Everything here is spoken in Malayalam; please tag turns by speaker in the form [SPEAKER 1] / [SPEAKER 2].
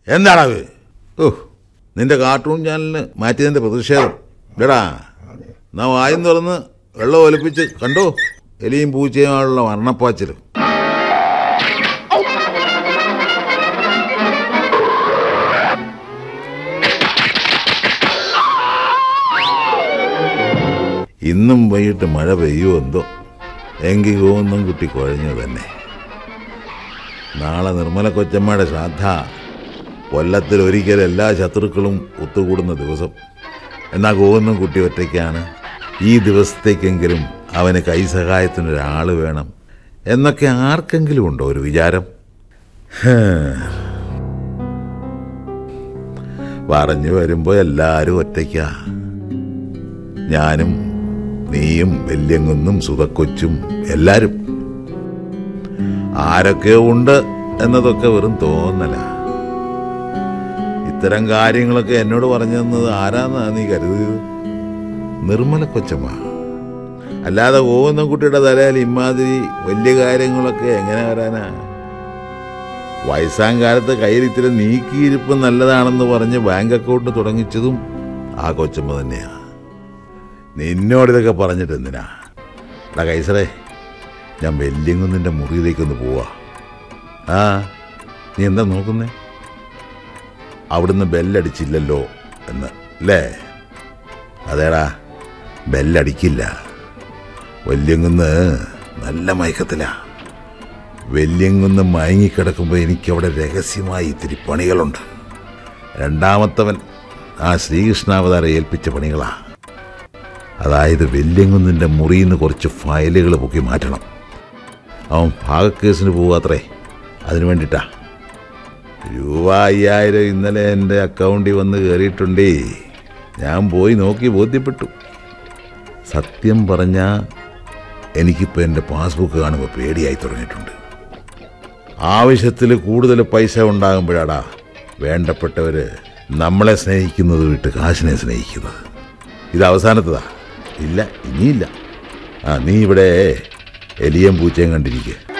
[SPEAKER 1] എന്താണത് ഓ നിന്റെ കാർട്ടൂൺ ചാനലിന് മാറ്റിയതിന്റെ പ്രതിഷേധം ഇടടാ നാ വായും തുറന്ന് വെള്ളം ഒലിപ്പിച്ച് കണ്ടോ എലിയും പൂച്ചയുമായുള്ള മരണപ്പാച്ചിലും ഇന്നും വൈകിട്ട് മഴ പെയ്യുമോ എന്തോ എങ്കിൽ കോന്നും കുട്ടി കുഴഞ്ഞു തന്നെ നാളെ നിർമ്മല കൊച്ചമ്മയുടെ ശ്രാദ്ധ കൊല്ലത്തിൽ ഒരിക്കൽ എല്ലാ ശത്രുക്കളും ഒത്തുകൂടുന്ന ദിവസം എന്നാൽ കോന്നും കുട്ടി ഒറ്റയ്ക്കാണ് ഈ ദിവസത്തേക്കെങ്കിലും അവന് കൈസഹായത്തിനൊരാൾ വേണം എന്നൊക്കെ ആർക്കെങ്കിലും ഉണ്ടോ ഒരു വിചാരം ഹേ. പറഞ്ഞു വരുമ്പോൾ എല്ലാവരും ഒറ്റയ്ക്കാ ഞാനും നീയും വല്യങ്ങുന്നും സുതക്കൊച്ചും എല്ലാരും ആരൊക്കെ ഉണ്ട് എന്നതൊക്കെ വെറും തോന്നല ഇത്തരം കാര്യങ്ങളൊക്കെ എന്നോട് പറഞ്ഞു തന്നത് ആരാന്നാ നീ കരുതിയത് നിർമ്മല കൊച്ചമ്മ അല്ലാതെ പോകുന്ന കുട്ടിയുടെ തലയിൽ ഇമാതിരി വലിയ കാര്യങ്ങളൊക്കെ എങ്ങനെ വരാനാ വയസ്സാം കാലത്ത് കയ്യിൽ ഇത്തിരി നീക്കിയിരിപ്പ് നല്ലതാണെന്ന് പറഞ്ഞ് ബാങ്ക് അക്കൗണ്ട് തുടങ്ങിച്ചതും ആ കൊച്ചമ്മ തന്നെയാ നിന്നോട് ഇതൊക്കെ പറഞ്ഞിട്ട് എന്തിനാ എടാ കൈസറേ ഞാൻ വെല്ലിങ്ങുന്നിൻ്റെ മുറിയിലേക്കൊന്ന് പോവാ ആ നീ എന്താ നോക്കുന്നേ അവിടുന്ന് ബെല്ലടിച്ചില്ലല്ലോ എന്ന് അല്ലേ അതേടാ ബെല്ലടിക്കില്ല വല്യങ്ങുന്ന് നല്ല മയക്കത്തിലാ വല്യങ്ങുന്ന് മയങ്ങിക്കിടക്കുമ്പോൾ എനിക്കവിടെ രഹസ്യമായി ഇത്തിരി പണികളുണ്ട് രണ്ടാമത്തവൻ ആ ശ്രീകൃഷ്ണാവതാരം ഏൽപ്പിച്ച പണികളാ അതായത് വെല്യങ്കുന്നിൻ്റെ മുറിയിൽ നിന്ന് കുറച്ച് ഫയലുകൾ പൊക്കി മാറ്റണം അവൻ ഭാഗക്കേസിന് പോവാത്രേ അതിനു വേണ്ടിട്ടാ രൂപ അയ്യായിരം ഇന്നലെ എൻ്റെ അക്കൗണ്ടിൽ വന്ന് കയറിയിട്ടുണ്ടേ ഞാൻ പോയി നോക്കി ബോധ്യപ്പെട്ടു സത്യം പറഞ്ഞാൽ എനിക്കിപ്പോൾ എൻ്റെ പാസ്ബുക്ക് കാണുമ്പോൾ പേടിയായി തുടങ്ങിയിട്ടുണ്ട് ആവശ്യത്തിൽ കൂടുതൽ പൈസ ഉണ്ടാകുമ്പോഴാടാ വേണ്ടപ്പെട്ടവർ നമ്മളെ സ്നേഹിക്കുന്നത് വിട്ട് കാശിനെ സ്നേഹിക്കുന്നത് ഇത് അവസാനത്തതാ ഇല്ല ഇനിയില്ല ആ നീ ഇവിടെ എലിയും പൂച്ചയും കണ്ടിരിക്കുക